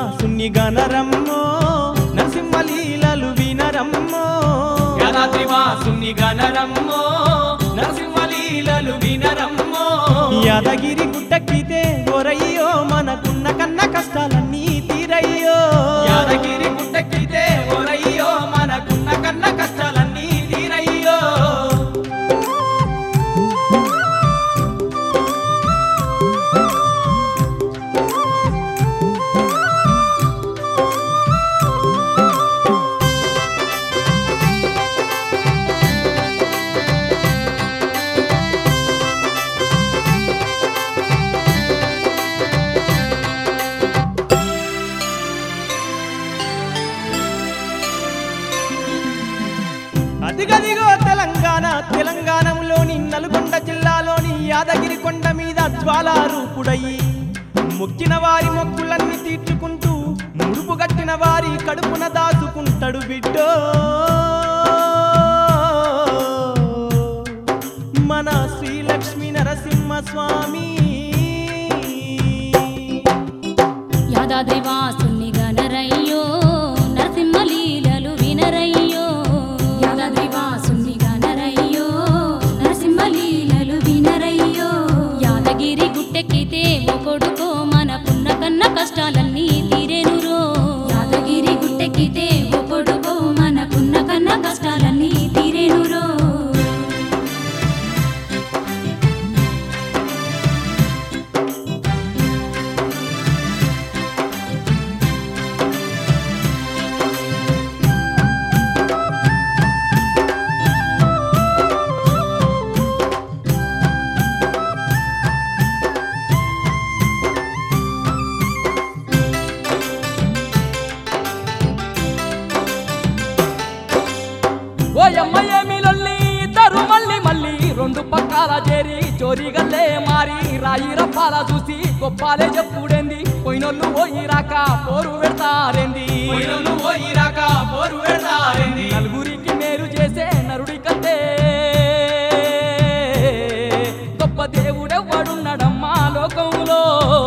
సున్ని గనరమ్మో నరసింహలీలలు వినరమ్మో యాదాద్రి వాసుని గణరమ్మో నరసింహలీలలు వినరమ్మో యాదగిరి గుట్టెక్కితే ఒరయ్యో మనకున్న కన్న కష్టాలన్నీ తీరయ్యో యాదగిరి గుట్టెక్కితే ఓరయ్యో మనకున్న కన్న కష్టాలన్నీ తీరయ్యో అదిగదిగో తెలంగాణ తెలంగాణలోని నల్గొండ జిల్లాలోని యాదగిరి కొండ మీద జ్వాలారూపుడయి మొక్కిన వారి మొక్కులన్నీ తీర్చుకుంటూ ముడుపు గట్టిన వారి కడుపున దాచుకుంటాడు బిడ్డో మన శ్రీలక్ష్మీ నరసింహ స్వామి యాదాద్రి వాసుని గనరయ్యో నరసింహలీలలు వినరయ్యో యాదాద్రి వాసుని గనరయ్యో నరసింహలీలలు వినరయ్యో యాదగిరి గుట్టెక్కితే ఓ కొడుకో మనకున్న కన్న కష్టాలన్నీ తీరేనురో యాదగిరి గుట్టెక్కితే ఓ కొడుకో మనకున్న కన్న కష్టాలన్నీ తీరేనురో ఓ యమ్మ ఏమి లొల్లి ఇద్దరు మళ్ళీ మళ్ళీ రెండు పక్కల చేరి చోరీగల్లే మారి రాయి రప్పాల చూసి గొప్పాలే చెప్పుడేంది పోయినోళ్ళు పోయిరాక పోరు పెడతారేంది పోయినోళ్ళు పోయిరాక పోరు పెడతారేంది నలుగురికి మేలు చేసే నరుడి కంటే గొప్ప దేవుడెవ్వడున్నాడమ్మా లోకంలో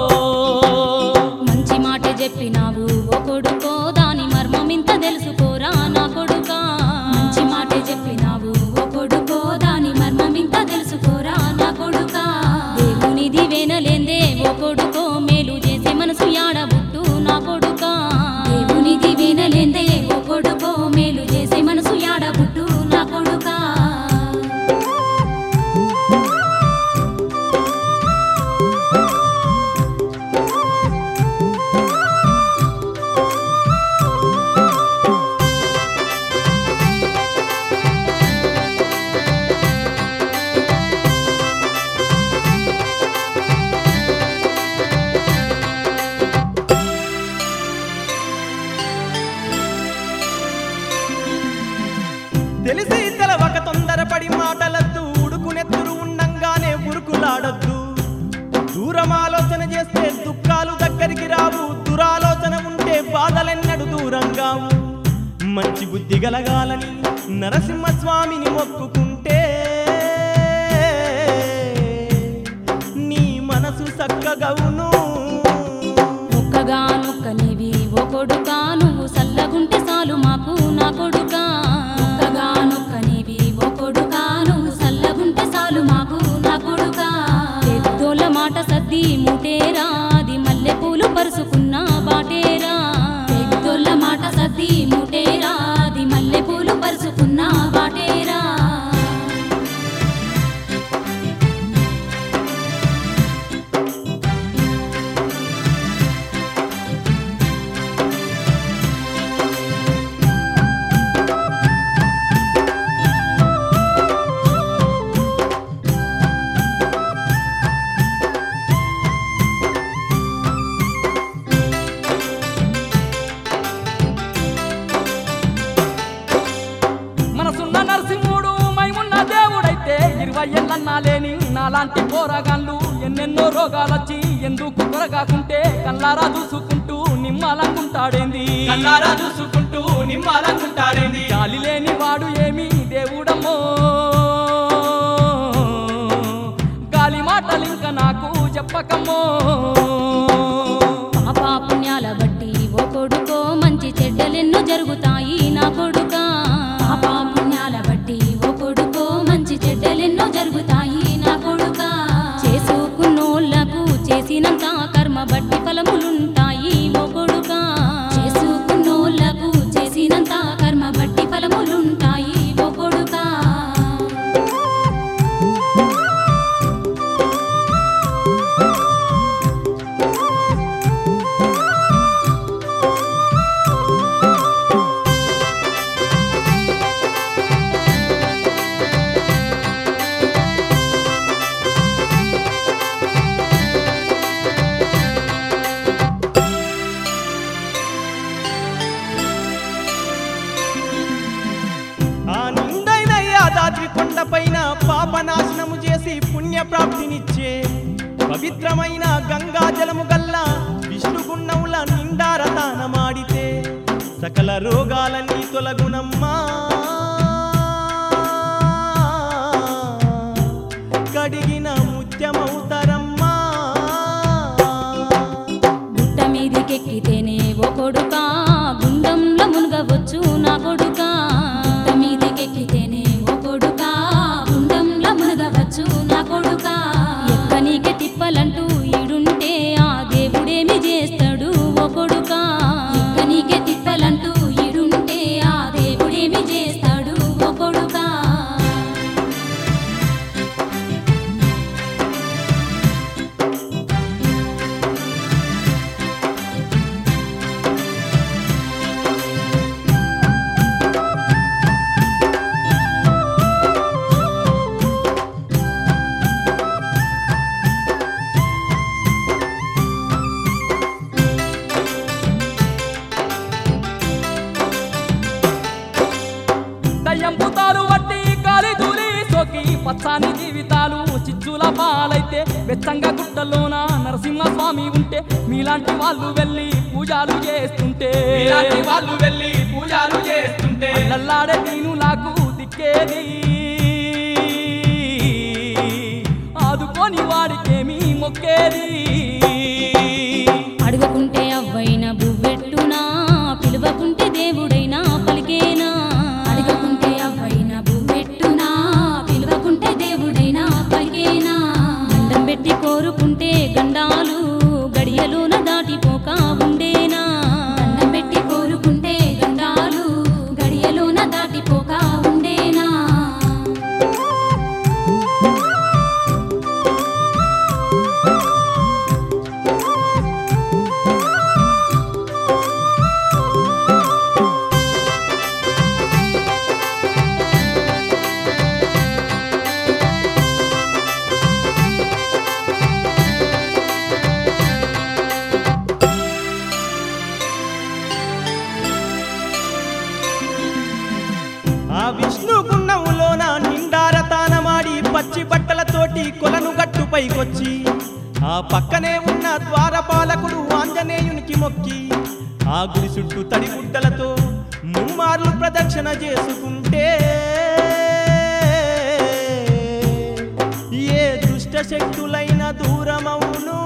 మంచి మాట చెప్పినావు ఓ కొడుకో దాని మర్మం ఇంత తెలుసుకోరా నా కొడుకా మంచి మాట చెప్పినావు ఓ కొడుకో దాని మర్మం ఇంత తెలుసుకోరా నా కొడుకా దేవునిది వేనలేందే ఓ కొడుకో మేలు చేసే మనసు యాడబుట్టు నా కొడుకా దేవునిది వేనలేందే ఓ కొడుకో మేలు చేసే మనసు యాడబుట్టు నా కొడుకా తెలిసి తెలవక తొందరపడి మాటలద్దు ఉడుకునెత్తురు ఉండంగానే ఉరుకులాడొద్దు దూరం ఆలోచన చేస్తే దుఃఖాలు దగ్గరికి రావు దురాలోచన ఉంటే బాధలెన్నడు దూరంగావు మంచి బుద్ధి గలగాలని నరసింహస్వామిని మొక్కుకుంటే నీ మనసు చక్కగవును ఒక్కగానొక్కనివి ఓ కొడుకా నువ్వు సల్లగుంటే చాలు మాకు నా కొడుకా ఒక్కగానొక్కనివి ఓ కొడుకా నువ్వు సల్లగుంటే చాలు మాకు నా కొడుకా పెద్దోళ్ళ మాట సద్ది ముటేరా అది మల్లె పూలు పరుసుకున్న బాటేరా పెద్దోళ్ళ మాట సద్ది ముటేరా అది మల్లె పూలు పరుసుకున్న బాటేరా మనసున్న నరసింహుడు మైమున్న దేవుడైతే ఇరవై ఏళ్ళన్నా లేని నాలాంటి పోరగాళ్ళు ఎన్నెన్నో రోగాలొచ్చి ఎందుకు కొరగాకుంటే కల్లారా చూసుకుంటూ నిమ్మలంగుంటాడేంది కల్లారా చూసుకుంటూ నిమ్మలంగుంటాడేంది గాలి లేని వాడు ఏమి దేవుడమ్మో గాలి మాటలింక నాకు చెప్పకమ్మో పాపా పుణ్యాల బట్టి ఓ చెడ్డలెన్నో జరుగుతాయి నా కొడుకా పాపా పుణ్యాల బట్టి ఓ కొడుకో మంచి చెడ్డలెన్నో జరుగుతాయి నా కొడుకా చేసుకున్నోళ్లకు చేసినంత కర్మ బట్టి ఫలములుంటాయి ఓ కొడుకా చేసుకున్నోళ్లకు చేసినంత కర్మ బట్టి ఫలములుంటాయి ఓ కొడుకా ఆ నిండైన యాదాద్రి కొండపైన పాపనాశనము చేసి పుణ్యప్రాప్తినిచ్చే పవిత్రమైన గంగా జలము గల్లా విష్ణుగుణముల నిండారతానమాడితే సకల రోగాలన్నీ తొలగునమ్మా కడిగిన ముత్యమవుతారమ్మా గుట్ట మీదికెక్కితేనే ఓ కొడుకా గుండంలో మునగవచ్చు నా కొడుకా గుట్ట మీదికెక్కితేనే ఓ కొడుకా గుండంలో మునగవచ్చు నా కొడుకా ఎక్కనీకే తిప్పలంటూ ఈడుంటే ఆ దేవుడేమి చేస్తాడు ఓ కొడుకా ఎక్కనీకే తిప్పలంటూ ఈడుంటే ఆ దేవుడేమి చేస్తాడు ఓ కొడుకా దయ్యం పుతాలు వట్టి గాలి ధూళి సోకి పచ్చాని జీవితాలు చిచ్చుల పాలైతే వెచ్చంగా గుట్టలోన నరసింహస్వామి ఉంటే మీలాంటి వాళ్ళు వెళ్ళి పూజలు చేస్తుంటే ఇలాంటి వాళ్ళు వెళ్ళి పూజలు చేస్తుంటే నల్లాడే దీనులకు దిక్కేది ఆదుకొని వాడికేమి మొక్కేది అడగకుంటే అవ్వైన బువ్వెట్టునా పిలువకుంటే దేవుడైనా పలికేనా అడగకుంటే అవ్వైన బువ్వెట్టునా పిలువకుంటే దేవుడైనా పలికేనా దండం పెట్టి కోరుకుంటే గండాలు గడియలోన దాటిపోక ఉండేనా దండం పెట్టి కోరుకుంటే గండాలు గడియలోన దాటిపోక ఉండేనా ఆ విష్ణు గుణములోన నిండారతానమాడి పచ్చి బట్టలతోటి కొలను గట్టు పైకొచ్చి ఆ పక్కనే ఉన్న ద్వారపాలకుడు ఆంజనేయునికి మొక్కి ఆ గుడి చుట్టూ తడి గుడ్డలతో ముమ్మార్లు ప్రదక్షిణ చేసుకుంటే ఏ దుష్ట శక్తులైన దూరమవును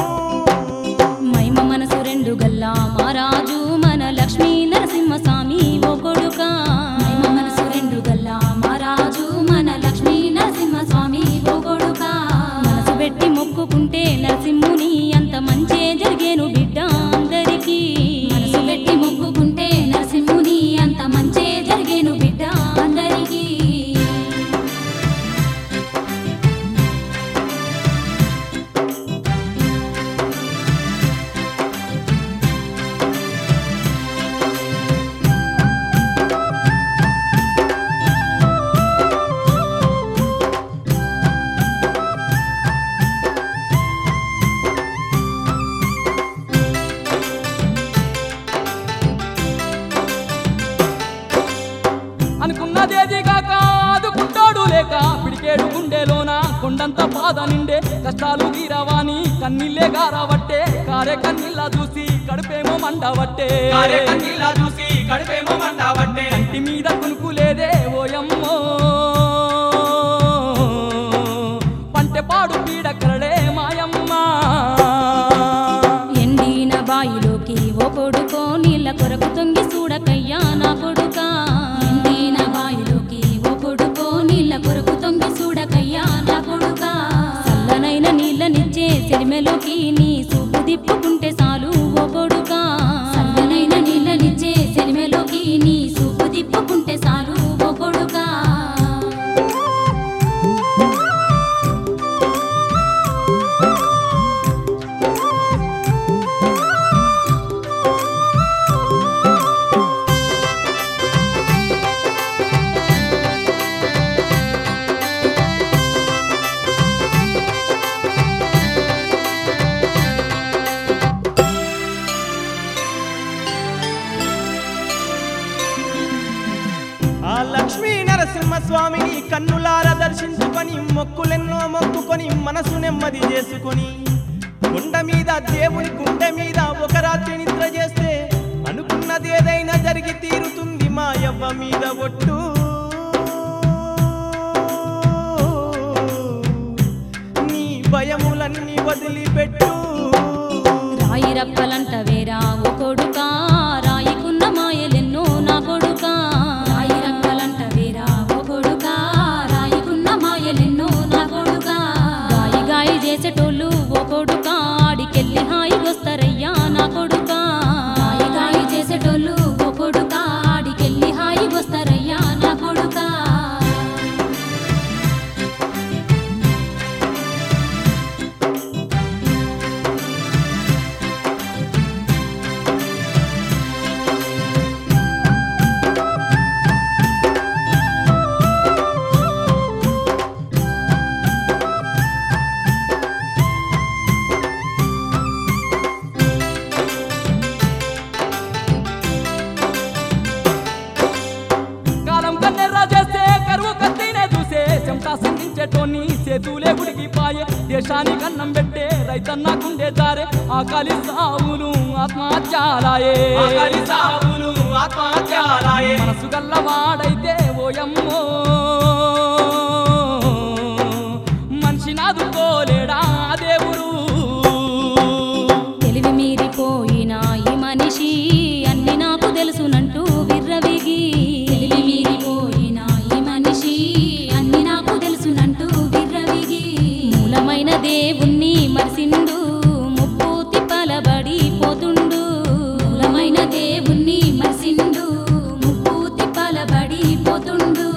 మైమ మనసు రెండు గల్లా మహారాజు మన లక్ష్మీ నరసింహస్వామి ఓ కొడుకా మైమ మనసు రెండు గల్లా మహారాజు మన లక్ష్మీ నరసింహస్వామి ఓ కొడుకా మనసు పెట్టి మొక్కుకుంటే నరసింహుని అంత మంచే జరిగేను బిడ్డ అందరికీ మనసు పెట్టి మొక్కుకుంటే నరసింహుని అంత మంచే జరిగేను బిడ్డ అందరికీ అనుకున్నదేది కాక ఆదుకుంటాడు లేక పిడికేడు గుండెలోన కొండంత బాధ నిండే కష్టాలు తీరవాని కన్నీళ్ళే గారవట్టే కారే కన్నీళ్ళ చూసి కడుపేమో మండవట్టే కారే కన్నీళ్ళ చూసి కడుపేమో మండవట్టే కంటి మీద కునుకులేదే ఓయమ్మో పంటె పాడు పీడకరడే మాయమ్మ ఎండిన బాయిలోకి ఓ కొడుకో నీళ్ళ నీళ్ళ కొరకు తొంగి చూడకయ్యా నా కొడుకా ఎండిన బాయిలోకి ఓ కొడుకో నీళ్ళ కొరకు తొంగి చూడకయ్యా నా కొడుకా చల్లనైన నీళ్ళనిచ్చే సెలిమెలోకి నీ సూపు దిప్పుకుంటే చాలు ఓ కొడుకా చల్లనైన నీళ్ళనిచ్చే సెలిమెలోకి నీ సూపు దిప్పుకుంటే చాలు ఓ కొడుకా ఆ లక్ష్మీ నరసింహస్వామిని కన్నులార దర్శించుకొని మొక్కులెన్నో మొక్కుకొని మనసు నెమ్మది చేసుకొని గుండ మీద దేవుని గుండె మీద ఒక రాత్రి నిద్ర చేస్తే అనుకున్నది ఏదైనా జరిగి తీరుతుంది మా యవ్వ మీద ఒట్టు నీ భయములన్నీ వదిలిపెట్టు రాయి రప్పలంట వేరా ఓ కొడుకా రాయికున్న మాయలెన్నో నా కొడుకా రాయి రప్పలంట వేరా ఓ కొడుకా రాయికున్న మాయలెన్నో నా కొడుకా గాయి గాయి చేసేటోళ్ళు ఓ కొడుకా ఆడికెళ్ళి హాయిగొస్తారయ్యా నా కొడుకా గాయి గాయి చేసేటోళ్ళు ఓ కొడుకా ఆడికెళ్ళి హాయిగొస్తారయ్యా నా కొడుకా కాలం కన్నెర్ర చేస్తే కరువు కత్తినే చూసే చెమటా సిందించేటోని చేతులే ఉడికిపాయే దేశానికి అన్నం పెట్టే రైతన్న గుండె జారే ఆకలి సావులు ఆత్మహత్యాలాయే ఆకలి సావులు ఆత్మహత్యాలాయే మనసు గల్లవాడైతే ఓయమ్మో మనిషి నాదుకోలేడా దేవుడు తెలివి మీరిపోయిన ఈ మనిషి అన్ని నాకు తెలుసునంటూ విర్రవిగి తెలివి మీరిపోయిన ఈ మనిషి అన్ని నాకు తెలుసునంటూ విర్రవిగి మూలమైన దేవుణ్ణి మరిసిండు ముప్పు తిప్పలబడి పోతుండు మూలమైన దేవుణ్ణి మరిసిండు ముప్పు తిప్పలబడి పోతుండు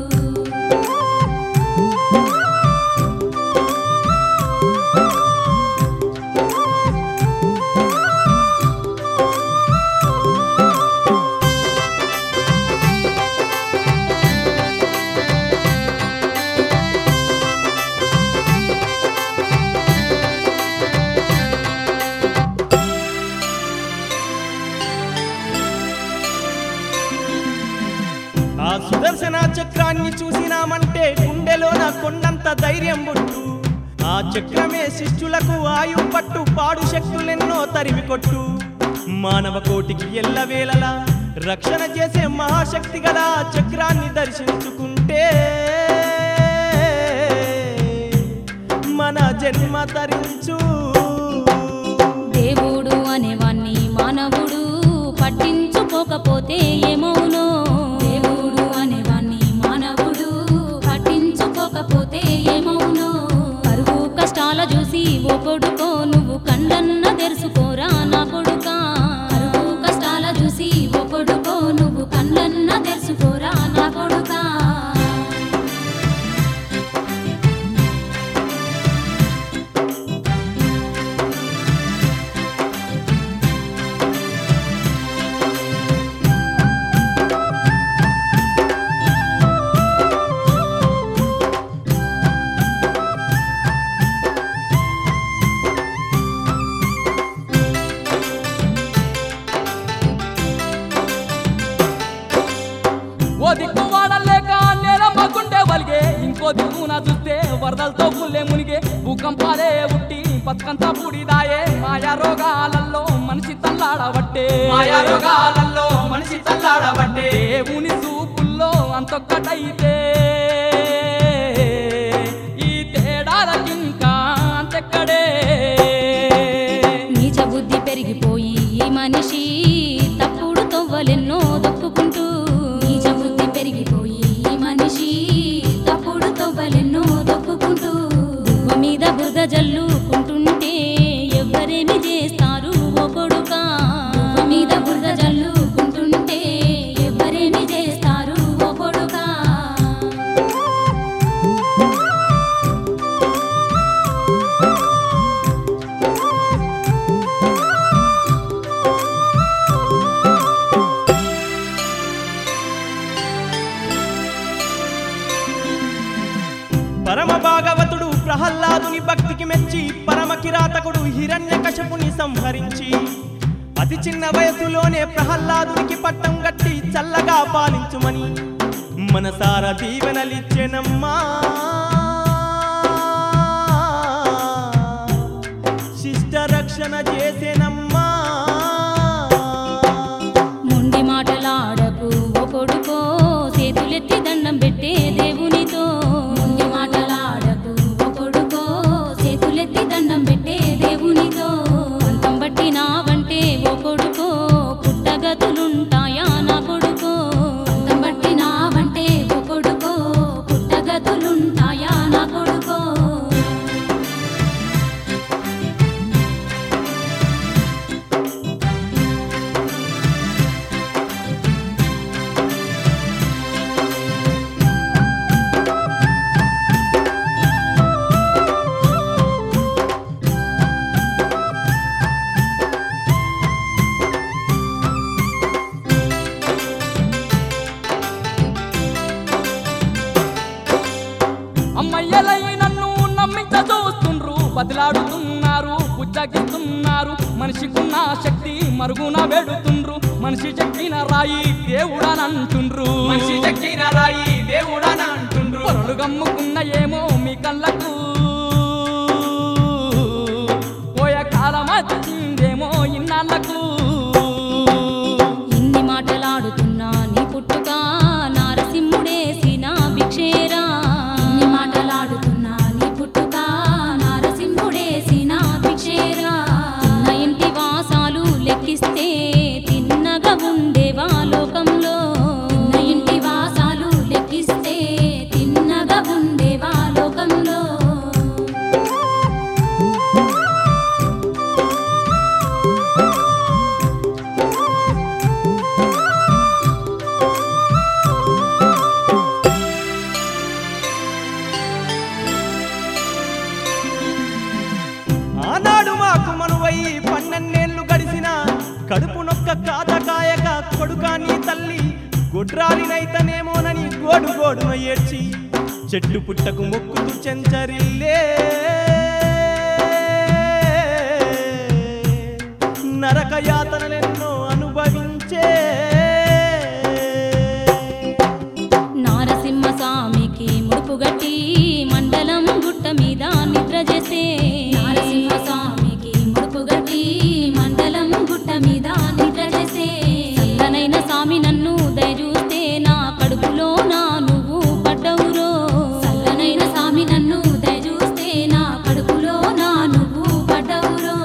ఆ సుదర్శన చక్రాన్ని చూసినామంటే గుండెలో నా కొండంత ధైర్యం బొట్టు ఆ చక్రమే శిష్యులకు ఆయు పట్టు పాడు శక్తులెన్నో తరిమి కొట్టు మానవ కోటికి ఎల్లవేళలా రక్షణ చేసే మహాశక్తి గల ఆ చక్రాన్ని దర్శించుకుంటే మన జన్మ తరించు దేవుడు అనేవాణ్ణి మానవుడు పట్టించుకోకపోతే ఏమవునో దేవుడు అనేవాణ్ణి మానవుడు పట్టించుకోకపోతే ఏమవునో కరువు కష్టాల చూసి ఓ కొడుకో నువ్వు కండన్న తెరుసుకోరా నా కొడుకా కరువు కష్టాల చూసి ఓ కొడుకో నువ్వు కండ్లన్న తెరుసుకోరా నా కొడుకా ఓ దిక్కు వాడలేక నేలమ్మ గుండె వలిగే ఇంకో దిక్కున చూస్తే వరదలతో పుల్లే మునిగే భూకంపాలే ఉట్టి బతుకంతా బూడిదాయే మాయా రోగాలలో మనిషి తల్లాడబట్టే మాయా రోగాలలో మనిషి తల్లాడబట్టే దేవుని చూపుల్లో అంతొక్కటైతే ఈ తేడాలకింకా అంతెక్కడే నీచ బుద్ధి పెరిగిపోయి ఈ మనిషి తప్పుడు తవ్వలెన్నో దొక్కుకుంటూ నీచ బుద్ధి పెరిగిపోయి ఈ మనిషి తప్పుడు తవ్వలెన్నో దొక్కుకుంటూ దువ్వ మీద బురద జల్లుకుంటుంటే ఎవ్వరేమి చేస్తారు ఓ కొడుకా దువ్వ మీద బురద జల్లుకుంటుంటే ఎవ్వరేమి చేస్తారు ఓ కొడుకా పరమ భాగవతుడు ప్రహ్లాదుని భక్తికి మెచ్చి పరమ కిరాతకుడు హిరణ్యకశపుని సంహరించి అతి చిన్న వయసులోనే ప్రహ్లాదునికి పట్టం గట్టి చల్లగా పాలించుమని మనసార దీవెనలిచ్చెనమ్మా శిష్ట రక్షణ చేసేనమ్మా మొండి మాటలాడకు ఓ కొడుకో చేతులెత్తి దండం పెట్టే దేవునితో మొండి మాటలాడకు ఓ కొడుకో చేతులెత్తి దండం పెట్టే దేవునితో అంతం బట్టి నావంటే ఓ కొడుకో పుట్టగతులుంటాయా నా కొడుకో అంతం బట్టి నావంటే ఓ కొడుకో పుట్టగతులుంటాయా నా కొడుకో అమ్మయ్యలై నన్ను నమ్మించ చూస్తుండ్రు బదిలాడుతున్నారు బుజ్జగిస్తున్నారు మనిషికున్న శక్తి మరుగున వెడుతుండ్రు మనిషి చెక్కిన రాయి దేవుడనంటుండ్రు మనిషి చెక్కిన రాయి దేవుడని అంటుండ్రు పొరలు గమ్ముకున్న ఏమో మీ కళ్ళకు పోయే కాలం వచ్చిందేమో ఇన్నాళ్ళకు ఇన్ని మాటలాడుతున్నా నీ పుట్టుక నారసింహుడేసిన భిక్షేరా ఇన్ని మాటలాడుతున్నా నీ పుట్టుక నారసింహుడేసిన భిక్షేరా చిన్న ఇంటి వాసాలు లెక్కిస్తే తిన్నగా ఉండేవా లోకంలో చిన్న ఇంటి వాసాలు లెక్కిస్తే తిన్నగా ఉండేవా లోకంలో ఆనాడు మాకు మనువై పన్నెండేళ్లు గడిసిన కడుపు నొక్క కాతకాయక కొడుకా నీ తల్లి గుడ్రాలినైతనేమోనని గోడు గోడున ఏడ్చి చెట్టు పుట్టకు మొక్కుతూ చెంచరిల్లే నరక యాతనలెన్నో అనుభవించే నారసింహ స్వామికి ముడుపు గట్టి మండలం గుట్ట మీద నిద్ర చేసే నారసింహ స్వామికి ముడుపు గట్టి మండలం గుట్ట మీద నిద్ర చేసే చల్లనైన స్వామి నన్ను దయచూస్తే నా కడుపులో నా నువ్వు పడ్డవురో చల్లనైన స్వామి నన్ను దయచూస్తే నా కడుపులో నా నువ్వు పడ్డవురో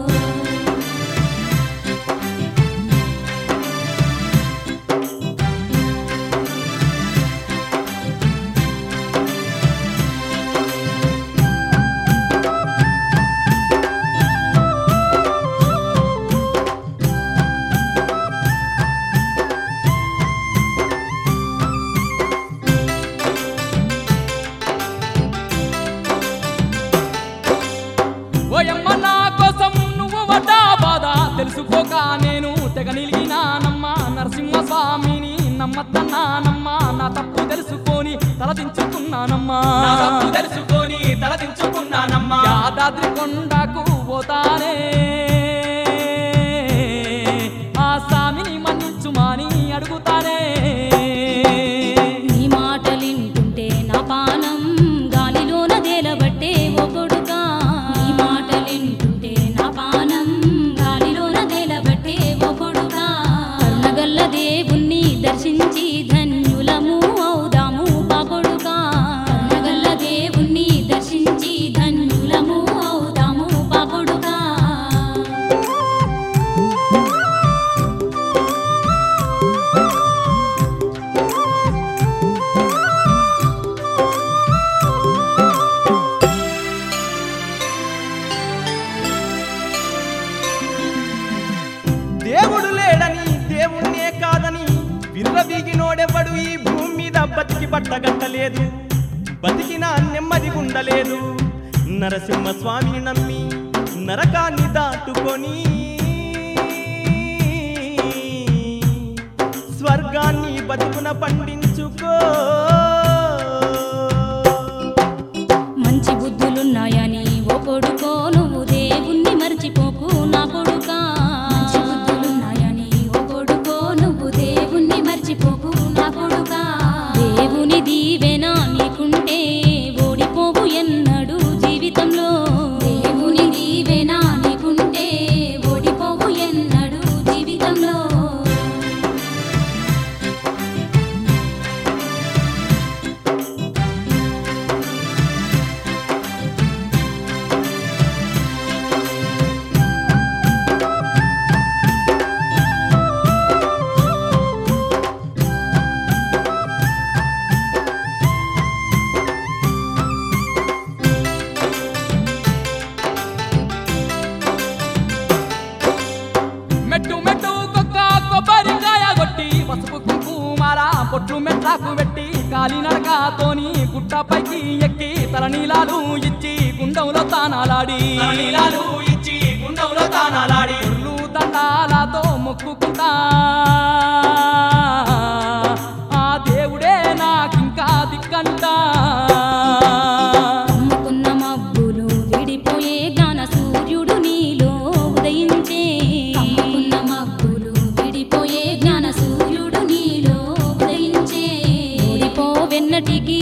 ఓయమ్మ నా కోసం నువ్వు పడ్డా బాధ తెలుసుకోక నేను తెగ నిలిగినానమ్మా నరసింహ స్వామిని నమ్మద్దన్నానమ్మా నా తప్పు తెలుసుకొని తలదించుకున్నానమ్మా నా తప్పు తెలుసుకొని తలదించుకున్నానమ్మా యాదాద్రి కొండకు పోతానే ఆ స్వామిని మన్నించుమాని అడుగుతానే నీ మాటలింటుంటే నా పానం గాలిలోన తేలబట్టే ఓ కొడుకా నీ మాటలింటుంటే నా పానం గాలిలోన తేలబట్టే ఓ కొడుకా కరుణగల్ల దేవుణ్ణి దర్శించి ధన్యులము అవుదాము పా కొడుకా కరుణగల్ల దేవుణ్ణి దర్శించి ధన్యులము అవుదాము పా కొడుకా నమ్మినోడెవ్వడు ఈ భూమి మీద బతికి పట్టగట్టలేదు బతికినా నెమ్మది ఉండలేదు నరసింహ స్వామిని నమ్మి నరకాన్ని దాటుకొని స్వర్గాన్ని బతుకున పండించుకో మంచి బుద్ధులున్నాయని ఓ కొడుకో నువ్వు దేవుణ్ణి మర్చిపోకు నా కొడుకా మంచి బుద్ధులున్నాయని ఓ కొడుకో నువ్వు దేవుణ్ణి మర్చిపోకు నా కొడుకా దేవుని దీవెన నీకుంటే ఓడిపోవు ఎన్నడు జీవితంలో దేవుని దీవెన నీకుంటే ఓడిపోవు ఎన్నడు జీవితంలో మెట్టు మెట్టు కొక్క కొబ్బరికాయ కొట్టి పసుపు కుంకుమార పొట్లు మెట్లకు పెట్టి కాలి నడకతోని గుట్టపైకి ఎక్కి తలనీలాలు ఇచ్చి గుండంలో తానాలాడి నీలాలు ఇచ్చి గుండంలో తానాలాడి ఒళ్ళు దండాలతో మొక్కుకుంటా ఆ దేవుడే నాకింకా దిక్కంటా అమ్ముకున్న మబ్బులు విడిపోయే జ్ఞాన సూర్యుడు నీలో ఉదయించే అమ్ముకున్న మబ్బులు విడిపోయే జ్ఞాన సూర్యుడు నీలో ఉదయించే ఓడిపో వెన్నటికి